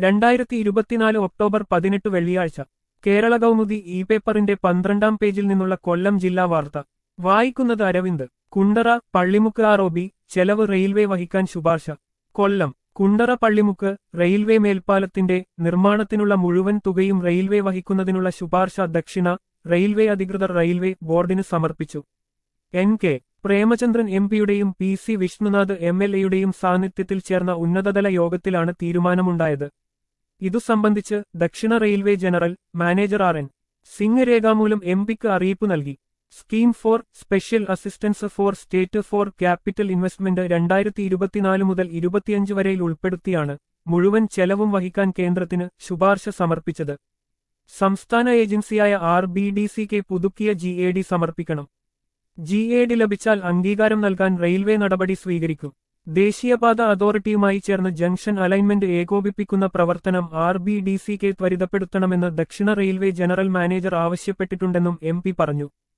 രണ്ടായിരത്തി ഇരുപത്തിനാല് ഒക്ടോബർ പതിനെട്ട് വെള്ളിയാഴ്ച കേരള കൗമുദി ഇ പേപ്പറിന്റെ പന്ത്രണ്ടാം പേജിൽ നിന്നുള്ള കൊല്ലം ജില്ലാ വാർത്ത വായിക്കുന്നത് Aravind Kundara Pallimukku R O B ചെലവ് റെയിൽവേ വഹിക്കാൻ ശുപാർശ കൊല്ലം കുണ്ടറ പള്ളിമുക്ക് റെയിൽവേ മേൽപ്പാലത്തിന്റെ നിർമ്മാണത്തിനുള്ള മുഴുവൻ തുകയും റെയിൽവേ വഹിക്കുന്നതിനുള്ള ശുപാർശ ദക്ഷിണ റെയിൽവേ അധികൃതർ റെയിൽവേ ബോർഡിന് സമർപ്പിച്ചു എൻ കെ പ്രേമചന്ദ്രൻ എം പിയുടെയും P C Vishnunath M L എയുടെയും സാന്നിധ്യത്തിൽ ചേർന്ന ഉന്നതതല യോഗത്തിലാണ് തീരുമാനമുണ്ടായത് ഇതു സംബന്ധിച്ച് ദക്ഷിണ railway general manager R N Singh രേഖാമൂലം എം പിക്ക് അറിയിപ്പ് നൽകി scheme for special assistance for state for capital investment രണ്ടായിരത്തി ഇരുപത്തിനാല് മുതൽ ഇരുപത്തിയഞ്ച് വരെയിൽ ഉൾപ്പെടുത്തിയാണ് മുഴുവൻ ചെലവും വഹിക്കാൻ കേന്ദ്രത്തിന് ശുപാർശ സമർപ്പിച്ചത് സംസ്ഥാന ഏജൻസിയായ ആർ ബി ഡി സിക്ക് പുതുക്കിയ ജി എ ഡി സമർപ്പിക്കണം ജി എ ഡി ലഭിച്ചാൽ അംഗീകാരം നൽകാൻ റെയിൽവേ നടപടി സ്വീകരിക്കും ദേശീയപാത അതോറിറ്റിയുമായി ചേർന്ന് ജംഗ്ഷൻ അലൈൻമെന്റ് ഏകോപിപ്പിക്കുന്ന പ്രവർത്തനം ആർ ബി ഡി സിക്ക് ത്വരിതപ്പെടുത്തണമെന്ന് ദക്ഷിണ റെയിൽവേ ജനറൽ മാനേജർ ആവശ്യപ്പെട്ടിട്ടുണ്ടെന്നും എം പറഞ്ഞു